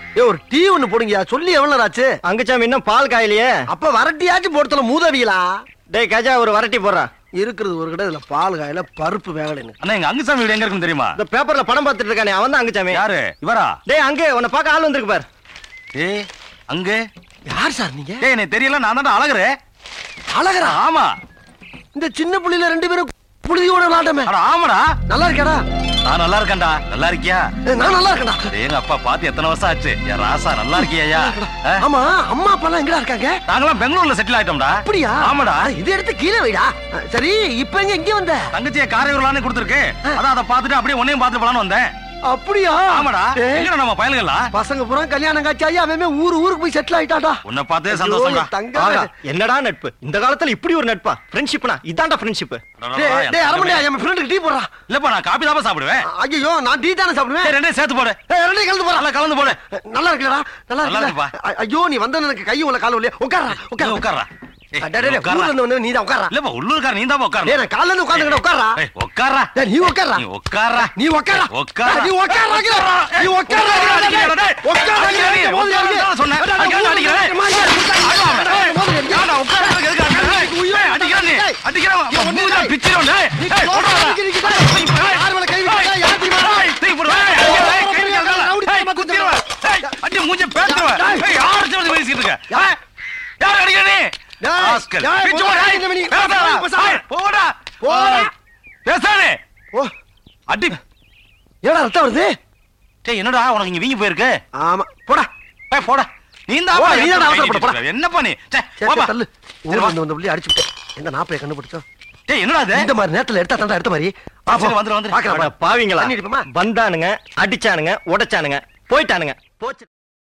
ஏ ஒரு டீ ஒண்ணு போடுங்கயா சொல்லி எவ்வளவு நேரம் ஆச்சு அங்கச்சாமி இன்னும் பால் காயிலையே அப்ப வரட்டியாச்சும் போடுத்தல மூதவியலா டேய் கஜா ஒரு வரட்டி போடுறா இருக்கிறது ஒரு கடை இதுல பால் காயில பருப்பு வேகலை எனக்கு அண்ணா எங்க அங்குசாமி வீடு எங்க இருக்குன்னு தெரியுமா இந்த பேப்பர்ல படம் பார்த்துட்டு இருக்கானே அவன் தான் அங்கச்சாமி யாரு இவரா டேய் அங்கே உன்னை பார்க்க ஆள் வந்திருக்கு பாரு ஏய் அங்க யார் சார் நீங்க ஏய் எனக்கு தெரியல நான் தான் அழகுற அழகரா ஆமா இந்த சின்ன புள்ளையில ரெண்டு பேரும் புழுதியோட விளாட்டமே அட ஆமாடா நல்லா இருக்கேடா நான் நல்லா இருக்கேன்டா நல்லா இருக்கியா ஏ, நான் நல்லா இருக்கேன்டா அடே, எங்க அப்பா பார்த்து எத்தனை வருஷம் ஆச்சு என் ராசா நல்லா இருக்கியா ஆமா அம்மா அப்பா எல்லாம் எங்கடா இருக்காங்க நாங்களாம் பெங்களூர்ல செட்டில் ஆயிட்டோம்டா அப்படியா ஆமாடா அட, இதை எடுத்து கீழே வைடா அஹ், சரி இப்ப எங்க இங்க வந்த தங்கச்சியை காரையூர்லான்னு கொடுத்துருக்கு அதான் அதை பார்த்துட்டு அப்படியே உன்னையும் பார்த்துட்டு போலான்னு வந்தேன் அப்படியா ஆமாடா ஏய், எங்கடா நம்ம பயலுங்களா பசங்க பூரா கல்யாணம் காட்சி அவன் ஊரு ஊருக்கு போய் செட்டில் ஆயிட்டாடா உன்னை பார்த்தே ஐயோ, சந்தோஷம்டா என் தங்கமே. ஆகா என்னடா நட்பு இந்த காலத்துல இப்படி ஒரு நட்பா ஃப்ரெண்ட்ஷிப்னா இதான்டா ஃப்ரெண்ட்ஷிப் டேய், டேய், அரமணியா, என் ஃப்ரெண்டுக்கு டீ போடுறா இல்லப்பா நான் காபி தான் சாப்பிடுவேன் ஐயோ நான் டீ தானே சாப்பிடுவேன் சரி, ரெண்டையும் சேர்த்து போடு ஏய், ரெண்டையும் கலந்து போறா நல்லா கலந்து போடு நல்லா இருக்குல்லடா நல்லா நல்லா இருக்குல்ல இருக்குப்பா. அ- ஐயோ நீ வந்த எனக்கு கை உள்ள கால இல்லையா உட்காரா நீ உட்கார உட்கார்றா ஏய், டேய், டேய், உட்கார்றா. ஊர்ல இருந்து வந்து நீ தான் உட்காரா இல்லப்பா உள்ளூர்கார நீ தான் டேய் உட்காரணும் நான் காலைல இருந்து உட்கார்ந்துக்கிட்ட உட்காரா ஏய், உட்கார்றா டேய், நீ உட்காரா நீ உட்கார்றா நீ உட்காரா உட்காரா. நீ உட்காரா நீ உட்காரா அடிக்கிறா, டேய். அடிக்கிறா நீ. உட்காரா தான் சொன்னேன். அடிக்கிறா, அடிக்கிறா. ஏன்டா, உட்கார்றதுக்கு எதுக்கு அடிக்கிற? ஏய், அடிக்கிறா நீ. அடிக்கிறா, அவன் மூஞ்சில பிச்சிரும், டேய். ஏய், போடுறா. ஏய், தூக்கி போடு. ஏய், அடிக்கிறா, ஏய், கை வைக்காத. ஏய், குத்திருவேன். ஏய், அடி, மூஞ்சில பேத்துருவேன். ஏய், யாரை சேர்ந்து பேசிட்டு இருக்க? ஏய், யாரை அடிக்கிற நீ? டேய், ராஸ்கல். டேய், பிச்சு போடு, ஏய், இந்த மணி. பேசாதடா. பேசாத. ஏய், போடா. போடா. பேசாதே. ஓ அடி. ஏடா ரத்தம் வருது டேய், என்னடா உனக்கு இங்க வீங்கி போயிருக்கு ஆமா போடா ஏய், போடா நீ தான் போடா, அப்பா நீ தான் கை அவசரப்பட, நீட்டிட்டு போடா. இருக்க. என்னப்பா நீ சே, சரி, போப்பா. சரி, தள்ளு சரி, ஊர்ல வா. இருந்து வந்த புள்ளி அடிச்சு விட்டேன் எங்க நாப்பைய கண்டுபிடிச்சோம் டேய், என்னடா இது இந்த மாதிரி நேரத்துல எடுத்தா தாண்டா எடுத்த மாதிரி வா, சரி, போ. வந்துரு, வந்துரு. பார்க்கலாம், அட பா. பாவிங்களா தண்ணி அடிப்போமா? வந்தானுங்க அடிச்சானுங்க உடைச்சானுங்க போயிட்டானுங்க போச்சு